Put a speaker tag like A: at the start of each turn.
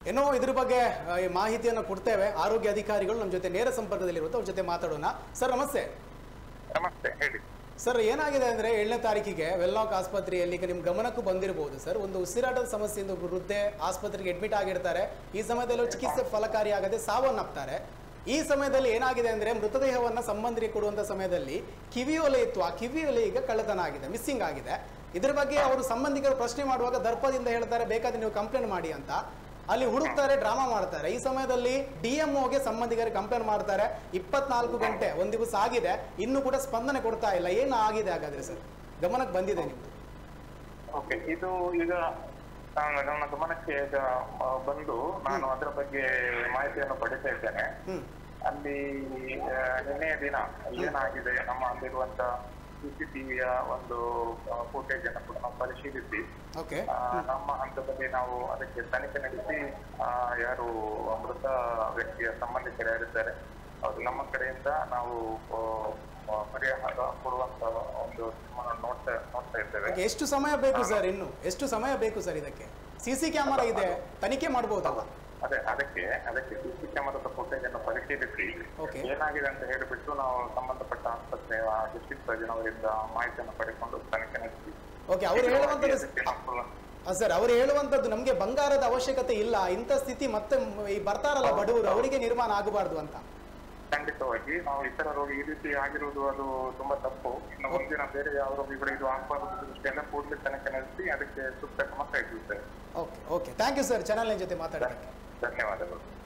A: ಏನೋ ಇದ್ರ ಬಗ್ಗೆ ಆ, ಈ ಮಾಹಿತಿಯನ್ನು ಕೊಡ್ತೇವೆ ಆರೋಗ್ಯ ಅಧಿಕಾರಿಗಳು ನಮ್ಮ ಜೊತೆ ನೇರ ಸಂಪರ್ಕದಲ್ಲಿರುತ್ತೆ ಅವ್ರ ಜೊತೆ ಮಾತಾಡೋಣ ಸರ್ ನಮಸ್ತೆ
B: ನಮಸ್ತೆ ಹೇಳಿ
A: ಸರ್ ಏನಾಗಿದೆ ಅಂದ್ರೆ ಏಳನೇ ತಾರೀಕಿಗೆ ವೆಲ್ಲಾಕ್ ಆಸ್ಪತ್ರೆಯಲ್ಲಿ ಈಗ ನಿಮ್ ಗಮನಕ್ಕೂ ಬಂದಿರಬಹುದು ಸರ್ ಒಂದು ಉಸಿರಾಟದ ಸಮಸ್ಯೆಯಿಂದ ಒಬ್ಬ ವೃದ್ಧೆ ಆಸ್ಪತ್ರೆಗೆ ಅಡ್ಮಿಟ್ ಆಗಿರ್ತಾರೆ ಈ ಸಮಯದಲ್ಲಿ ಚಿಕಿತ್ಸೆ ಫಲಕಾರಿಯಾಗದೆ ಸಾವನ್ನಪ್ತಾರೆ ಈ ಸಮಯದಲ್ಲಿ ಏನಾಗಿದೆ ಅಂದ್ರೆ ಮೃತದೇಹವನ್ನ ಸಂಬಂಧಿಗೆ ಕೊಡುವಂತ ಸಮಯದಲ್ಲಿ ಕಿವಿಯೊಲೆ ಇತ್ತು ಆ ಕಿವಿಯೊಲೆ ಈಗ ಕಳ್ಳತನ ಆಗಿದೆ ಮಿಸ್ಸಿಂಗ್ ಆಗಿದೆ ಇದ್ರ ಬಗ್ಗೆ ಅವರು ಸಂಬಂಧಿಕರು ಪ್ರಶ್ನೆ ಮಾಡುವಾಗ ದರ್ಪದಿಂದ ಹೇಳ್ತಾರೆ ಬೇಕಾದ್ರೆ ನೀವು ಕಂಪ್ಲೇಂಟ್ ಮಾಡಿ ಅಂತ ಅಲ್ಲಿ ಹುಡುಕ್ತಾರೆ ಡ್ರಾಮಾ ಮಾಡ್ತಾರೆ ಈ ಸಮಯದಲ್ಲಿ ಡಿ ಗೆ ಸಂಬಂಧಿಕರು ಕಂಪ್ಲೇಂಟ್ ಮಾಡ್ತಾರೆ ಇಪ್ಪತ್ನಾಲ್ಕು ಗಂಟೆ ಒಂದ್ ದಿವಸ ಆಗಿದೆ ಇನ್ನು ಕೂಡ ಸ್ಪಂದನೆ ಕೊಡ್ತಾ ಇಲ್ಲ ಏನು ಆಗಿದೆ ಹಾಗಾದ್ರೆ ಸರ್ ಗಮನಕ್ಕೆ ಬಂದಿದೆ ನಿಮ್ದು
B: ಓಕೆ ಇದು ಈಗ ನಾನು ನನ್ನ ಗಮನಕ್ಕೆ ಈಗ ಆ, ಬಂದು ನಾನು ಅದರ ಬಗ್ಗೆ ಮಾಹಿತಿಯನ್ನು ಪಡಿತಾ ಇದ್ದೇನೆ
A: ಹ್ಮ್
B: ಅಲ್ಲಿ ಆ, ನಿನ್ನೆಯ ದಿನ ಏನಾಗಿದೆ ನಮ್ಮ ಅಲ್ಲಿರುವಂತ ಸಿಸಿಟಿವಿಯ ಒಂದು ಫುಟೇಜ್ ಅನ್ನು ಕೂಡ ನಾವು ಪರಿಶೀಲಿಸಿ
A: ಓಕೆ
B: ಆ, ನಮ್ಮ ಹಂತದಲ್ಲಿ ನಾವು ಅದಕ್ಕೆ ತನಿಖೆ ನಡೆಸಿ ಆ, ಯಾರು ಮೃತ ವ್ಯಕ್ತಿಯ ಸಂಬಂಧಿಕರು ಯಾರಿದ್ದಾರೆ ಅವರು ನಮ್ಮ ಕಡೆಯಿಂದ ನಾವು ಆ, ಆ, ಪರಿಹಾರ ಕೊಡುವಂತ ಒಂದು ತೀರ್ಮಾನ ನೋಡ್ತಾ ನೋಡ್ತಾ ಇದ್ದೇವೆ
A: ಓಕೆ, ಎಷ್ಟು ಸಮಯ ಬೇಕು ಸರ್ ಇನ್ನು ಎಷ್ಟು ಸಮಯ ಬೇಕು ಸರ್ ಇದಕ್ಕೆ ಸಿ ಸಿ ಕ್ಯಾಮರಾ ಇದೆ ತನಿಖೆ ಮಾಡ್ಬೋದಲ್ಲ
B: ಅದೇ ಅದಕ್ಕೆ ಅದಕ್ಕೆ ಸಿಸಿ ಕ್ಯಾಮರಾದ ಫುಟೇಜ್ ಅನ್ನು ಪರಿಶೀಲಿಸಿ
A: Okay.
B: ಏನಾಗಿದೆ ಅಂತ ಹೇಳಿಬಿಟ್ಟು ನಾವು ಸಂಬಂಧಪಟ್ಟ ಆಸ್ಪತ್ರೆಯ ಡಿಸ್ಟ್ರಿಕ್ಟ್ ಸರ್ಜನ್ ಅವರಿಂದ ಮಾಹಿತಿಯನ್ನು ಪಡೆದುಕೊಂಡು ತನಿಖೆ ನಡೆಸಿ
A: ಓಕೆ ಅವ್ರು ಹೇಳುವಂಥದ್ದು
B: ಅದಕ್ಕೆ ನಾವು
A: ಆ, ಸರ್ ಅವ್ರು ಹೇಳುವಂಥದ್ದು ನಮಗೆ ಬಂಗಾರದ ಅವಶ್ಯಕತೆ ಇಲ್ಲ ಇಂಥ ಸ್ಥಿತಿ ಮತ್ತೆ ಮ್- ಈ ಬರ್ತಾರಲ್ಲ ಬಡವರು ಅವರಿಗೆ ನಿರ್ಮಾಣ ಆಗಬಾರ್ದು ಅಂತ
B: ಖಂಡಿತವಾಗಿ ನಾವು ಇತರ ರೋಗಿ ಈ ರೀತಿ ಆಗಿರುವುದು ಅದು ತುಂಬಾ ತಪ್ಪು ಇನ್ನು ಮುಂದಿನ ಬೇರೆ ಯಾವ ರೋಗಿಗಳು ಇದು ಆಗಬಾರದು ದೃಷ್ಟಿಯಿಂದ ಕೂಡಲೇ ತನಿಖೆ ನಡೆಸಿ ಅದಕ್ಕೆ ಸೂಕ್ತ ಕ್ರಮ ಕೈಗೊಳ್ಳುತ್ತೇವೆ
A: okay okay thank you sir ಚಾನಲ್ನ ಜೊತೆ ಮಾತಾಡೋದಕ್ಕೆ
B: ಧನ್ಯವಾದಗಳು